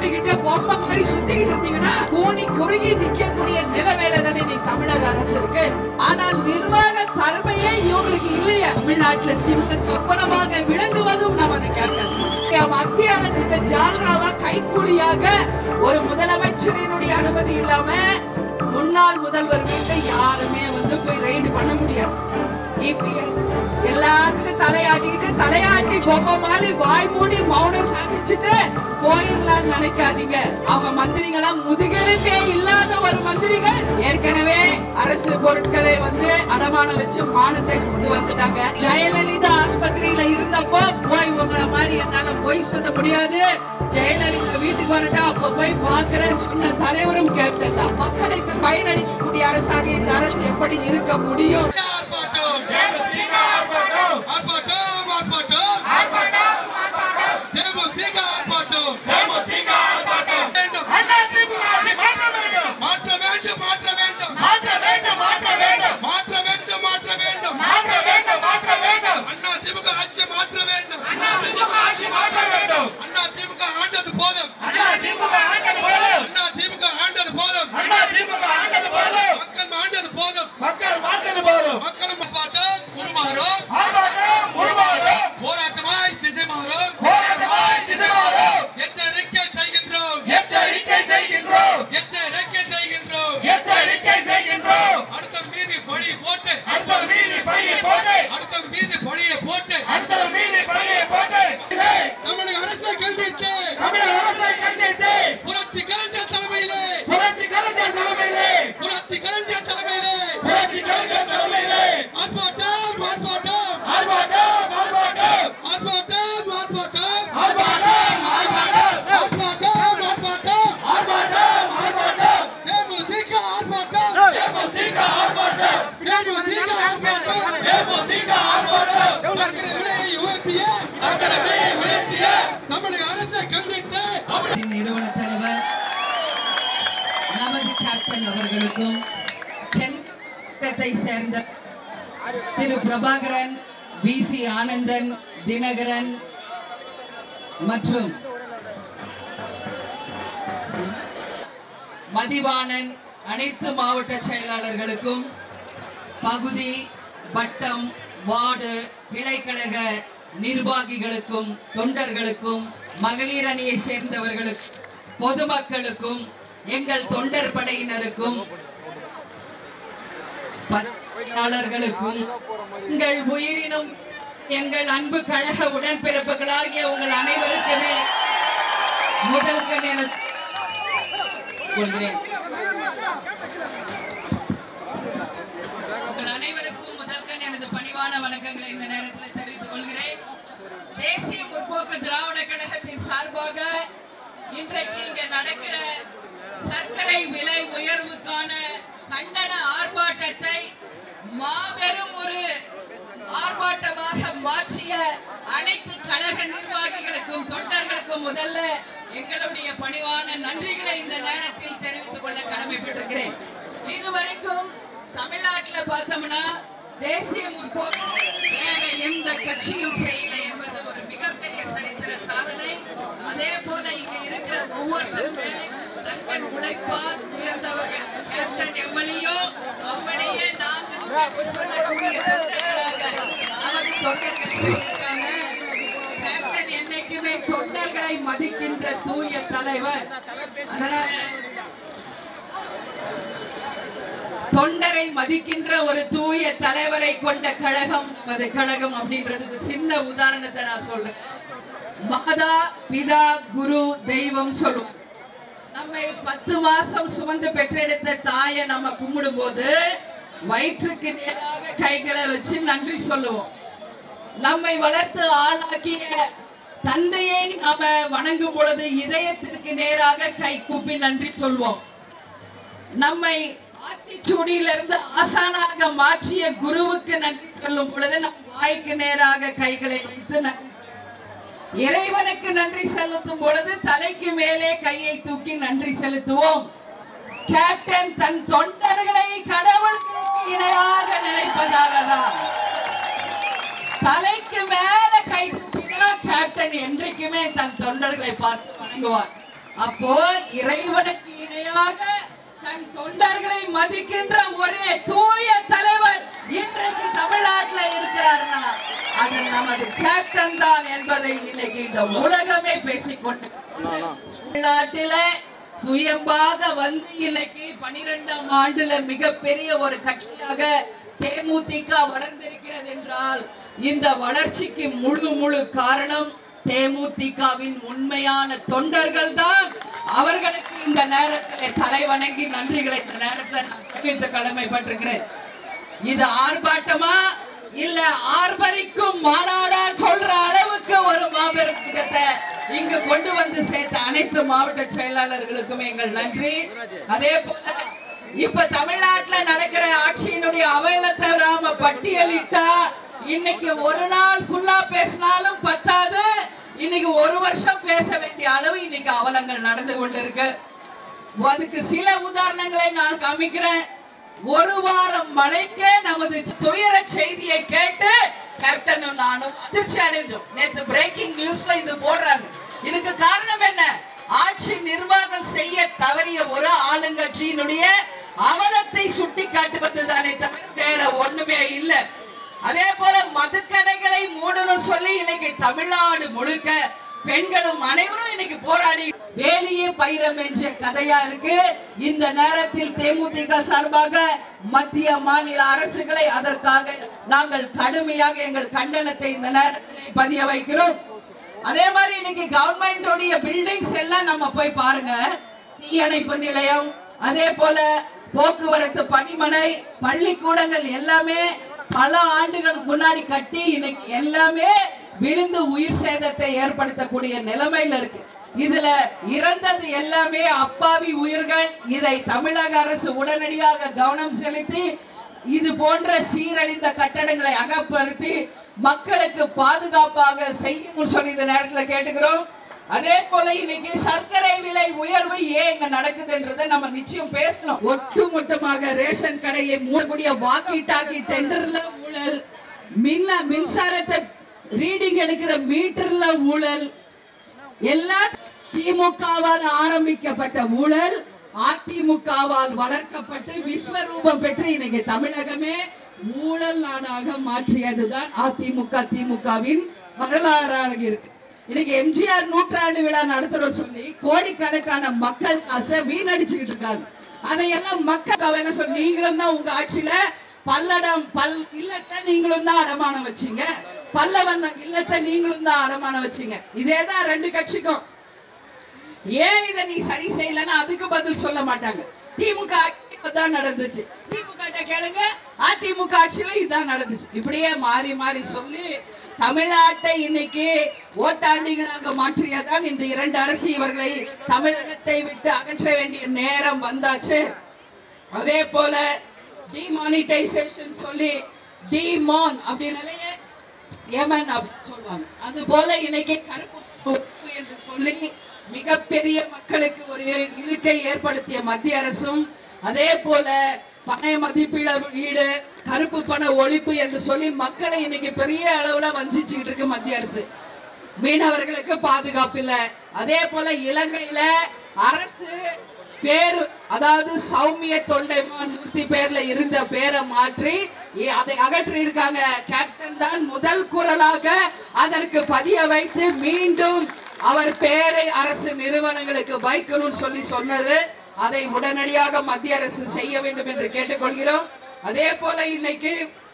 மூடிக்கிட்டு பொம்மை மாதிரி சுத்திக்கிட்டு இருந்தீங்கன்னா கூனி குறுகி நிக்கக்கூடிய நிலைமையில தானே இன்னைக்கு தமிழக அரசு இருக்கு ஆனால் நிர்வாக தன்மையே இவங்களுக்கு இல்லையா தமிழ்நாட்டுல சிவ சொப்பனமாக விளங்குவதும் நமது கேப்டன் மத்திய அரசுக்கு ஜால்ராவா கைக்கூலியாக ஒரு முதலமைச்சரினுடைய அனுமதி இல்லாம முன்னாள் முதல்வர் வீட்டை யாருமே வந்து போய் ரைடு பண்ண முடியாது இபிஎஸ் எல்லாத்துக்கும் தலையாட்டிக்கிட்டு தலையாட்டி பொம்மை மாதிரி வாய் மூடி மௌனம் சாதிச்சுட்டு போயிடலாம்னு நினைக்காதீங்க அவங்க மந்திரிங்களாம் முதுகெலும்பே இல்லாத ஒரு மந்திரிகள் ஏற்கனவே அரசு பொருட்களை வந்து அடமானம் வச்சு மானத்தை கொண்டு வந்துட்டாங்க ஜெயலலிதா ஆஸ்பத்திரியில இருந்தப்போ போய் உங்களை மாதிரி என்னால போய் சொல்ல முடியாது ஜெயலலிதா வீட்டுக்கு வரட்டா அப்ப போய் பாக்குறேன்னு சொன்ன தலைவரும் கேப்டன் தான் மக்களுக்கு பயனளிக்கக்கூடிய அரசாக இந்த அரசு எப்படி இருக்க முடியும் ஆர்ப்பாட்டம் ஆர்ப்பாட்டம் ஆர்ப்பாட்டம் தேமுதிக ஆர்ப்பாட்டம் வேண்டும். மாற்ற வேண்டும் மாற்ற வேண்டும் மாற்ற வேண்டும் மாற்ற வேண்டும் அண்ணா திமுக ஆட்சியை மாற்ற வேண்டும் அண்ணா திமுக ஆண்டது போதும் அண்ணா திமுக ஆண்டது போதும் மக்கள் ஆண்டது போதும் மக்கள் மாற்றது போதும் மக்களும் ஆர்ப்பாட்டம் உருமாறும் ஆர்ப்பாட்டம் உருமாறும் போராட்டமாய் திசை மாறும் போராட்டமாய் திசை மாறும் எச்சரிக்கை செய்கின்றோம் எச்சரிக்கை செய்கின்றோம் எச்சரிக்கை செய்கின்றோம் எச்சரிக்கை செய்கின்றோம் அடுத்தவர் மீது பழி போட்டு அடுத்தவர் மீது பழியை போட்டு அடுத்தவர் மீது பழியை போட்டு அடுத்தவர் மீது பழியை போட்டு தமிழக அரசை கண்டித்து தமிழக அரசை கண்டித்து புரட்சி கலைஞர் தலைமையிலே புரட்சி கலைஞர் தலைமையிலே புரட்சி கலைஞர் தலைமையிலே புரட்சி கலைஞர் தலைமையிலே ஆர்ப்பாட்டம் ஆர்ப்பாட்டம் ஆர்ப்பாட்டம் ஆர்ப்பாட்டம் ஆர்ப்பாட்டம் ஆர்ப்பாட்டம் ஆர்ப்பாட்டம் ஆர்ப்பாட்டம் ஆர்ப்பாட்டம் ஆர்ப்பாட்டம் ஆர்ப்பாட்டம் ஆர்ப்பாட்டம் தேமுதிக ஆர்ப்பாட்டம் தேமுதிக ஆர்ப்பாட்டம் தேமுதிக ஆர்ப்பாட்டம் தேமுதிக ஆர்ப்பாட்டம் சக்கரை விலையை உயர்த்திய சக்கரை விலையை உயர்த்திய தமிழக அரசை கண்டித்து நிறுவன தலைவர் நமது கேப்டன் அவர்களுக்கும் சென்னை சேர்ந்த திரு பிரபாகரன் வி சி ஆனந்தன் தினகரன் மற்றும் மதிவாணன் அனைத்து மாவட்ட செயலாளர்களுக்கும் பகுதி வட்டம் வார்டு கிளைக்கழக நிர்வாகிகளுக்கும் தொண்டர்களுக்கும் மகளிர் அணியை சேர்ந்தவர்களுக்கும் பொதுமக்களுக்கும் எங்கள் தொண்டர் படையினருக்கும் பணியாளர்களுக்கும் எங்கள் உயிரினும் எங்கள் அன்பு கழக உடன்பிறப்புகளாகிய உங்கள் அனைவருக்குமே முதல் கண் என கொள்கிறேன் உங்கள் அனைவருக்கும் முதல்கண் எனது பணிவான வணக்கங்களை இந்த நேரத்தில் தெரிவித்துக் கொள்கிறேன் தேசிய முற்போக்கு திராவிட கழகத்தின் சார்பாக இன்றைக்கு இங்க நடக்கிற சர்க்கரை விலை உயர்வுக்கான கண்டன ஆர்ப்பாட்டத்தை மாபெரும் ஒரு ஆர்ப்பாட்டமாக மாற்றிய அனைத்து கழக நிர்வாகிகளுக்கும் தொண்டர்களுக்கும் முதல்ல எங்களுடைய பணிவான நன்றிகளை இந்த நேரத்தில் தெரிவித்துக் கொள்ள கடமைப்பட்டிருக்கிறேன் இதுவரைக்கும் தமிழ்நாட்டுல பார்த்தோம்னா தேசிய முற்போக்கு வேற எந்த கட்சியும் செய்யல என்பது ஒரு மிகப்பெரிய சரித்திர சாதனை அதே போல இங்க இருக்கிற ஒவ்வொருத்தருமே தங்கள் உழைப்பால் உயர்ந்தவர்கள் கேப்டன் எவ்வளியோ அவ்வளியே நாங்கள் என்று சொல்லக்கூடிய தொண்டர்களாக நமது தொண்டர்கள் இங்க இருக்காங்க கேப்டன் என்னைக்குமே தொண்டர்களை மதிக்கின்ற தூய தலைவர் அதனால தொண்டரை மதிக்கின்ற ஒரு தூய தலைவரை கொண்ட கழகம் நமது கழகம் அப்படின்றதுக்கு சின்ன உதாரணத்தை நான் சொல்றேன் மாதா பிதா குரு தெய்வம் சொல்லுவோம் நம்மை பத்து மாசம் சுமந்து பெற்றெடுத்த தாயை நம்ம கும்பிடும் போது வயிற்றுக்கு நேராக கைகளை வச்சு நன்றி சொல்லுவோம் நம்மை வளர்த்து ஆளாக்கிய தந்தையை நாம வணங்கும் பொழுது இதயத்திற்கு நேராக கை கூப்பி நன்றி சொல்வோம் நம்மை ஆத்திச்சூடியிலிருந்து ஆசானாக மாற்றிய குருவுக்கு நன்றி சொல்லும் பொழுது நம் வாய்க்கு நேராக கைகளை வைத்து நன்றி சொல்வோம். இறைவனுக்கு நன்றி செலுத்தும் பொழுது தலைக்கு மேலே கையை தூக்கி நன்றி செலுத்துவோம் கேப்டன் தன் தொண்டர்களை கடவுள்களுக்கு இணையாக நினைப்பதால தான் தலைக்கு மேல கை தூக்கினா கேப்டன் என்றைக்குமே தன் தொண்டர்களை பார்த்து வணங்குவார் அப்போ இறைவனுக்கு இணையாக தன் தொண்டர்களை மதிக்கின்ற ஒரே தூய தலைவர் இன்றைக்கு தமிழ்நாட்டுல இருக்கிறார்னா அது நமது கேப்டன் தான் என்பதை இன்னைக்கு இந்த உலகமே பேசிக்கொண்டு தமிழ்நாட்டில சுயம்பாக வந்து இன்னைக்கு பனிரெண்டாம் ஆண்டுல மிகப்பெரிய ஒரு கட்சியாக தேமுதிக வளர்ந்திருக்கிறது என்றால் இந்த வளர்ச்சிக்கு முழு முழு காரணம் தேமுதிகவின் உண்மையான தொண்டர்கள் தான் அவர்களுக்கு இந்த நேரத்திலே தலை வணங்கி நன்றிகளை இந்த நேரத்தில் நான் தெரிவித்த கடமைப்பட்டிருக்கிறேன் இது ஆர்ப்பாட்டமா இல்ல ஆர்ப்பரிக்கும் மாநாடா சொல்ற அளவுக்கு ஒரு மாபெரும் கூட்டத்தை இங்கு கொண்டு வந்து சேர்த்த அனைத்து மாவட்ட செயலாளர்களுக்கும் எங்கள் நன்றி அதே போல இப்ப தமிழ்நாட்டுல நடக்கிற ஆட்சியினுடைய அவலத்தை நாம பட்டியலிட்டா இன்னைக்கு ஒரு நாள் ஃபுல்லா பேசினாலும் பத்தாது இன்னைக்கு ஒரு வருஷம் பேச வேண்டிய அளவு இன்னைக்கு அவலங்கள் நடந்து கொண்டிருக்கு அதுக்கு சில உதாரணங்களை நான் காமிக்கிறேன் ஒரு வாரம் மழைக்கே நமது துயர செய்தியை கேட்டு கேப்டனும் நானும் அதிர்ச்சி அடைந்தோம் நேத்து பிரேக்கிங் நியூஸ்ல இது போடுறாங்க இதுக்கு காரணம் என்ன ஆட்சி நிர்வாகம் செய்ய தவறிய ஒரு ஆளுங்கட்சியினுடைய அவலத்தை சுட்டி காட்டுவது தானே தவிர வேற ஒண்ணுமே இல்லை அதே போல மதுக்கடைகளை மூடணும் சொல்லி இன்னைக்கு தமிழ்நாடு முழுக்க பெண்களும் அனைவரும் இன்னைக்கு போராடி வேலியே பயிரம் என்ற கதையா இருக்கு இந்த நேரத்தில் தேமுதிக சார்பாக மத்திய மாநில அரசுகளை அதற்காக நாங்கள் கடுமையாக எங்கள் கண்டனத்தை இந்த நேரத்தில் பதிய வைக்கிறோம் அதே மாதிரி இன்னைக்கு கவர்மெண்டோடைய பில்டிங்ஸ் எல்லாம் நம்ம போய் பாருங்க தீயணைப்பு நிலையம் அதே போல போக்குவரத்து பணிமனை பள்ளிக்கூடங்கள் எல்லாமே பல ஆண்டுகளுக்கு முன்னாடி கட்டி இன்னைக்கு எல்லாமே விழுந்து உயிர் சேதத்தை ஏற்படுத்தக்கூடிய நிலைமையில இருக்கு இதுல இறந்தது எல்லாமே அப்பாவி உயிர்கள் இதை தமிழக அரசு உடனடியாக கவனம் செலுத்தி இது போன்ற சீரழிந்த கட்டடங்களை அகப்படுத்தி மக்களுக்கு பாதுகாப்பாக செய்யும் சொல்லி இந்த நேரத்துல கேட்டுக்கிறோம் அதே போல இன்னைக்கு சர்க்கரை விலை உயர்வு ஏன் இங்க நடக்குதுன்றதை நம்ம நிச்சயம் பேசணும் ஒட்டுமொத்தமாக ரேஷன் கடையை மூடக்கூடிய வாக்கி டாக்கி டெண்டர்ல ஊழல் மின்ன மின்சாரத்தை ரீடிங் எடுக்கிற மீட்டர்ல ஊழல் எல்லா திமுகவால் ஆரம்பிக்கப்பட்ட ஊழல் அதிமுகவால் வளர்க்கப்பட்டு விஸ்வரூபம் பெற்று இன்னைக்கு தமிழகமே ஊழல் நாடாக மாற்றியதுதான் அதிமுக திமுகவின் வரலாறாக இருக்கு இன்னைக்கு எம்ஜிஆர் நூற்றாண்டு விழா நடத்துறோம் சொல்லி கோடிக்கணக்கான மக்கள் காசை வீணடிச்சுக்கிட்டு இருக்காங்க அதையெல்லாம் மக்கள் என்ன சொல்லி நீங்களும் தான் உங்க ஆட்சியில பல்லடம் பல் இல்லத்தை நீங்களும் தான் அடமானம் வச்சீங்க பல்லவன் இல்லத்தை நீங்களும் தான் அடமானம் வச்சீங்க இதேதான் ரெண்டு கட்சிக்கும் ஏன் இதை நீ சரி செய்யலன்னு அதுக்கு பதில் சொல்ல மாட்டாங்க திமுக ஆட்சியில தான் நடந்துச்சு திமுக கிட்ட கேளுங்க அதிமுக ஆட்சியில இதான் நடந்துச்சு இப்படியே மாறி மாறி சொல்லி தமிழ்நாட்டை இன்னைக்கு ஓட்டாண்டிகளாக மாற்றியதால் இந்த இரண்டு அரசு இவர்களை தமிழகத்தை விட்டு அகற்ற வேண்டிய நேரம் வந்தாச்சு அதே போல டிமானிட்டைசேஷன் சொல்லி டிமான் அப்படின்னாலே ஏமன் அப்படின்னு சொல்லுவாங்க அது போல இன்னைக்கு கருப்பு ஒழிப்பு என்று சொல்லி மிகப்பெரிய மக்களுக்கு ஒரு இழுக்கை ஏற்படுத்திய மத்திய அரசும் அதே போல பண மதிப்பீடு கருப்பு பண ஒழிப்பு என்று சொல்லி மக்களை இன்னைக்கு பெரிய அளவுல வஞ்சிச்சுக்கிட்டு இருக்கு மத்திய அரசு மீனவர்களுக்கு பாதுகாப்பு இல்ல அதே போல இலங்கையில அரசு பேரு அதாவது சௌமிய தொண்டைமான் நிறுத்தி பேர்ல இருந்த பேரை மாற்றி இ- அதை அகற்றி இருக்காங்க கேப்டன் தான் முதல் குரலாக அதற்கு பதிய வைத்து மீண்டும் அவர் பேரை அரசு நிறுவனங்களுக்கு வைக்கணும்னு சொல்லி சொன்னது அதை உடனடியாக மத்திய அரசு செய்ய வேண்டும் என்று கேட்டுக்கொள்கிறோம் அதே போல இன்னைக்கு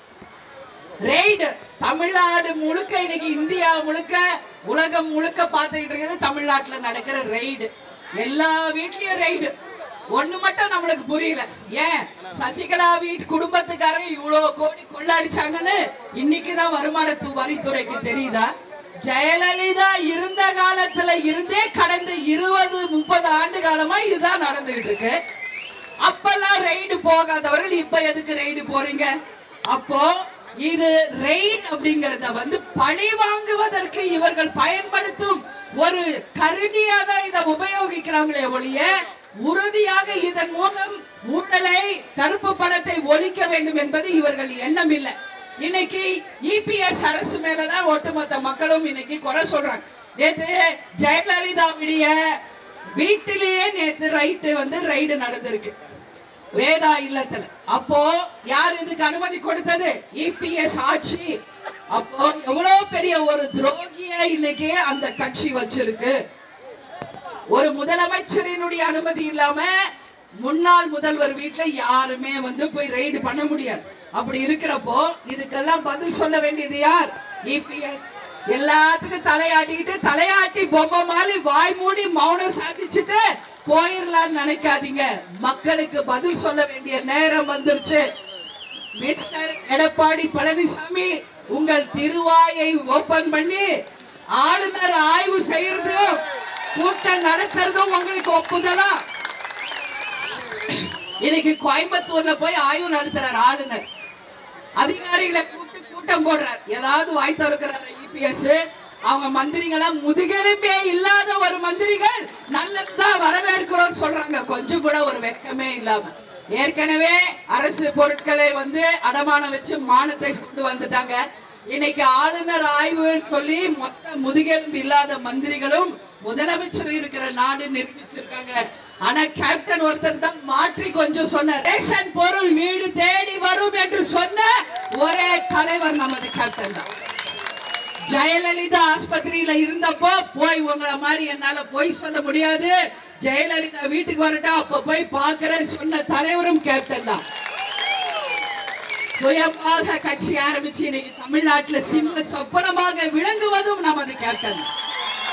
ரெய்டு தமிழ்நாடு முழுக்க இன்னைக்கு இந்தியா முழுக்க உலகம் முழுக்க பார்த்துக்கிட்டு இருக்கிறது தமிழ்நாட்டுல நடக்கிற ரெய்டு எல்லா வீட்லயும் ரெய்டு ஒண்ணு மட்டும் நம்மளுக்கு புரியல ஏன் சசிகலா வீட்டு குடும்பத்துக்காரங்க இவ்வளவு கோடி கொள்ளடிச்சாங்கன்னு இன்னைக்குதான் வருமானத்து வரித்துறைக்கு தெரியுதா ஜெயலலிதா இருந்த காலத்துல இருந்தே கடந்த இருபது முப்பது ஆண்டு காலமா இதுதான் நடந்துகிட்டு இருக்கு அப்பெல்லாம் ரெய்டு போகாதவர்கள் இப்ப எதுக்கு ரெய்டு போறீங்க அப்போ இது ரெய்ட் அப்படிங்கறத வந்து பழி வாங்குவதற்கு இவர்கள் பயன்படுத்தும் ஒரு கருவியா தான் இதை உபயோகிக்கிறாங்களே ஒழிய உறுதியாக இதன் மூலம் ஊழலை கருப்பு பணத்தை ஒழிக்க வேண்டும் என்பது இவர்கள் எண்ணம் இல்லை இன்னைக்கு இபிஎஸ் அரசு மேலதான் ஒட்டுமொத்த மக்களும் இன்னைக்கு குறை சொல்றாங்க நேத்து ஜெயலலிதாவுடைய வீட்டிலேயே நேத்து ரைட்டு வந்து ரைடு நடந்திருக்கு வேதா இல்லத்துல அப்போ யார் இதுக்கு அனுமதி கொடுத்தது இபிஎஸ் ஆட்சி அப்போ எவ்வளவு பெரிய ஒரு துரோகிய இன்னைக்கு அந்த கட்சி வச்சிருக்கு ஒரு முதலமைச்சரினுடைய அனுமதி இல்லாம முன்னாள் முதல்வர் வீட்டுல யாருமே வந்து போய் ரைடு பண்ண முடியாது அப்படி இருக்கிறப்போ இதுக்கெல்லாம் பதில் சொல்ல வேண்டியது யார் இபிஎஸ் எல்லாத்துக்கும் தலையாட்டிக்கிட்டு தலையாட்டி பொம்மை மாதிரி வாய் மூடி மௌனம் சாதிச்சுட்டு போயிடலாம்னு நினைக்காதீங்க மக்களுக்கு பதில் சொல்ல வேண்டிய நேரம் வந்துருச்சு மிஸ்டர் எடப்பாடி பழனிசாமி உங்கள் திருவாயை ஓபன் பண்ணி ஆளுநர் ஆய்வு செய்யறதும் கூட்டம் நடத்துறதும் உங்களுக்கு ஒப்புதலா இன்னைக்கு கோயம்புத்தூர்ல போய் ஆய்வு நடத்துறார் ஆளுநர் அதிகாரிகளை கூப்பிட்டு கூட்டம் போடுறார் ஏதாவது வாய் திறக்கிறாரு இபிஎஸ் அவங்க மந்திரிகளா முதுகெலும்பே இல்லாத ஒரு மந்திரிகள் நல்லதுதான் வரவேற்கிறோம் சொல்றாங்க கொஞ்சம் கூட ஒரு வெக்கமே இல்லாம ஏற்கனவே அரசு பொருட்களை வந்து அடமானம் வச்சு மானத்தை கொண்டு வந்துட்டாங்க இன்னைக்கு ஆளுநர் ஆய்வு சொல்லி மொத்த முதுகெலும்பு இல்லாத மந்திரிகளும் முதலமைச்சர் இருக்கிற நாடு நிரூபிச்சிருக்காங்க ஆனா கேப்டன் ஒருத்தர் தான் மாற்றி கொஞ்சம் சொன்னார் ரேஷன் பொருள் வீடு தேடி வரும் என்று சொன்ன ஒரே தலைவர் நமது கேப்டன் தான் ஜெயலலிதா ஆஸ்பத்திரியில இருந்தப்போ போய் உங்களை மாதிரி என்னால போய் சொல்ல முடியாது ஜெயலலிதா வீட்டுக்கு வரட்டும் அப்ப போய் பாக்குறேன்னு சொன்ன தலைவரும் கேப்டன் தான் சுயமாக கட்சி ஆரம்பிச்சு இன்னைக்கு தமிழ்நாட்டுல சிம்ம சொப்பனமாக விளங்குவதும் நமது கேப்டன் தான்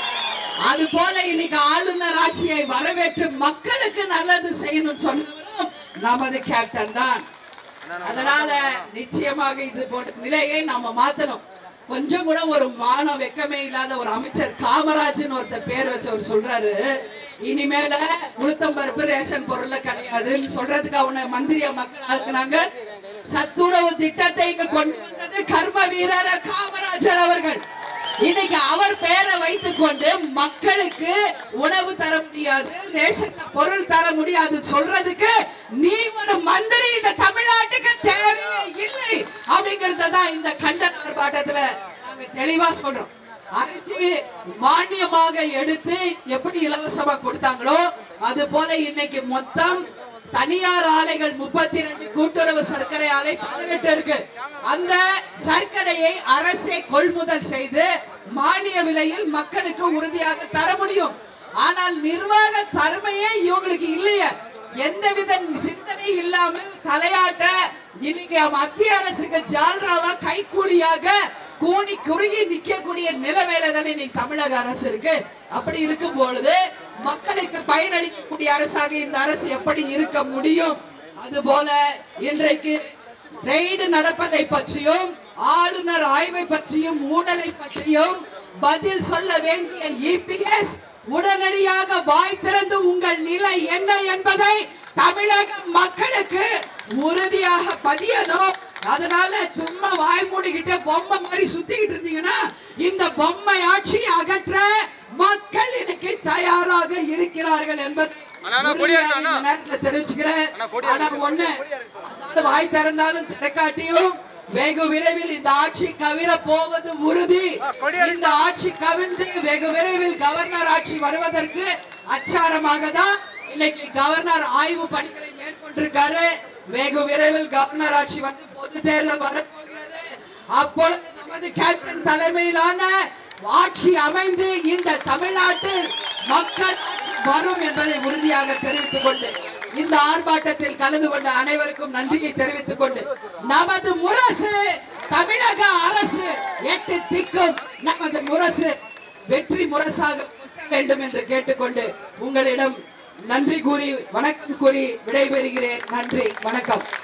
அது போல இன்னைக்கு ஆளுநர் ஆட்சியை வரவேற்று மக்களுக்கு நல்லது செய்யணும் சொன்னவரும் நமது கேப்டன் தான் அதனால நிச்சயமாக இது போன்ற நிலையை நாம மாத்தணும் கொஞ்சம் கூட ஒரு மான வெக்கமே இல்லாத ஒரு அமைச்சர் காமராஜ்னு ஒருத்தர் பேர் வச்சவர் சொல்றாரு இனிமேல உளுத்தம் பருப்பு ரேஷன் பொருள்ல கிடையாதுன்னு சொல்றதுக்கு அவனை மந்திரியா மக்கள் ஆக்குனாங்க சத்துணவு திட்டத்தை இங்க கொண்டு வந்தது கர்ம வீரர் காமராஜர் அவர்கள் இன்னைக்கு அவர் பெயரை வைத்துக் கொண்டு மக்களுக்கு உணவு தர முடியாது ரேஷன்ல பொருள் தர முடியாது சொல்றதுக்கு நீ ஒரு மந்திரி இந்த தமிழ்நாட்டுக்கு தேவையே இல்லை அப்படிங்கறத தான் இந்த கண்டன ஆர்ப்பாட்டத்துல நாங்க தெளிவா சொல்றோம் அரிசி மானியமாக எடுத்து எப்படி இலவசமா கொடுத்தாங்களோ அது போல இன்னைக்கு மொத்தம் தனியார் ஆலைகள் முப்பத்தி ரெண்டு கூட்டுறவு சர்க்கரை ஆலை பதினெட்டு இருக்கு அந்த சர்க்கரையை அரசே கொள்முதல் செய்து மானிய விலையில் மக்களுக்கு உறுதியாக தர முடியும் ஆனால் நிர்வாக தன்மையே இவங்களுக்கு இல்லையே எந்தவித சிந்தனை இல்லாமல் தலையாட்ட இன்னைக்கு மத்திய அரசுக்கு ஜால்ராவா கைக்கூலியாக கூனி குறுகி நிக்கக்கூடிய நிலைமையில தானே இன்னைக்கு தமிழக அரசு இருக்கு அப்படி இருக்கும் பொழுது மக்களுக்கு பயனளிக்கக்கூடிய அரசாக இந்த அரசு எப்படி இருக்க முடியும் அதுபோல இன்றைக்கு ரெய்டு நடப்பதை பற்றியும் ஆளுநர் ஆய்வை பற்றியும் ஊழலை பற்றியும் பதில் சொல்ல வேண்டிய இபிஎஸ் உடனடியாக வாய் திறந்து உங்கள் நிலை என்ன என்பதை தமிழக மக்களுக்கு உறுதியாக பதியணும் அதனால சும்மா வாய் மூடிக்கிட்டு பொம்மை மாதிரி சுத்திக்கிட்டு இருந்தீங்கன்னா இந்த பொம்மை ஆட்சி அகற்ற மக்கள் இன்னைக்கு தயாராக இருக்கிறார்கள் என்பதை உறுதியாக இந்த நேரத்துல தெரிவிச்சுக்கிறேன் ஆனா ஒண்ணு அதனால வாய் திறந்தாலும் திறக்காட்டியும் வெகு விரைவில் இந்த ஆட்சி கவிர போவது உறுதி இந்த ஆட்சி கவிழ்ந்து வெகு விரைவில் கவர்னர் ஆட்சி வருவதற்கு அச்சாரமாக தான் இன்னைக்கு கவர்னர் ஆய்வு பணிகளை மேற்கொண்டிருக்காரு வெகு விரைவில் கவர்னர் ஆட்சி வந்து பொது தேர்தல் வரப்போகிறது அப்பொழுது நமது கேப்டன் தலைமையிலான ஆட்சி அமைந்து இந்த தமிழ்நாட்டில் மக்கள் ஆட்சி வரும் என்பதை உறுதியாக தெரிவித்துக் கொண்டு இந்த ஆர்ப்பாட்டத்தில் கலந்து கொண்ட அனைவருக்கும் நன்றியை தெரிவித்துக் கொண்டு நமது முரசு தமிழக அரசு எட்டு திக்கும் நமது முரசு வெற்றி முரசாக கொட்ட வேண்டும் என்று கேட்டுக்கொண்டு உங்களிடம் நன்றி கூறி வணக்கம் கூறி விடைபெறுகிறேன் நன்றி வணக்கம்